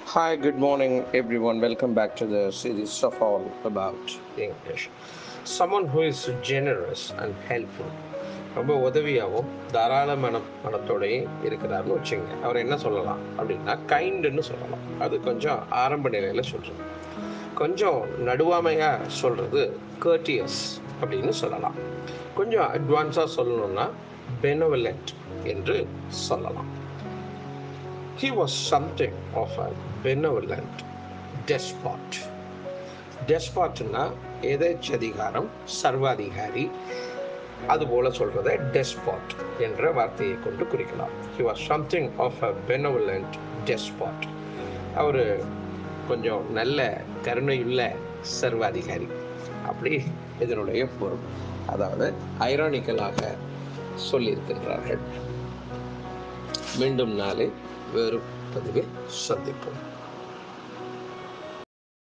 Hi, good morning, everyone. Welcome back to the series of all about English. Someone who is generous and helpful. ரொம்ப உதவியாகவும் தாராள மன மனத்தோடையும் இருக்கிறாருன்னு வச்சுங்க அவர் என்ன சொல்லலாம் அப்படின்னா கைண்டுன்னு சொல்லலாம் அது கொஞ்சம் ஆரம்ப நிலையில் சொல்கிறது கொஞ்சம் நடுவாமையாக சொல்கிறது கர்டியஸ் அப்படின்னு சொல்லலாம் கொஞ்சம் அட்வான்ஸாக சொல்லணும்னா பெனவலண்ட் என்று சொல்லலாம் He was something of a benevolent despot. டெஸ்பாட்னா எதேச்சதிகாரம் சர்வாதிகாரி அதுபோல சொல்றதை டெஸ்பாட் என்ற வார்த்தையை கொண்டு குறிக்கலாம் he was something of a benevolent despot அவர் கொஞ்சம் நல்ல கருணையுள்ள சர்வாதிகாரி அப்படி இதனுடைய பொருள் அதாவது ஐரானிக்கலாக சொல்லியிருக்கின்றார்கள் மீண்டும் நாளை வேறு பதிவில் சந்திப்போம்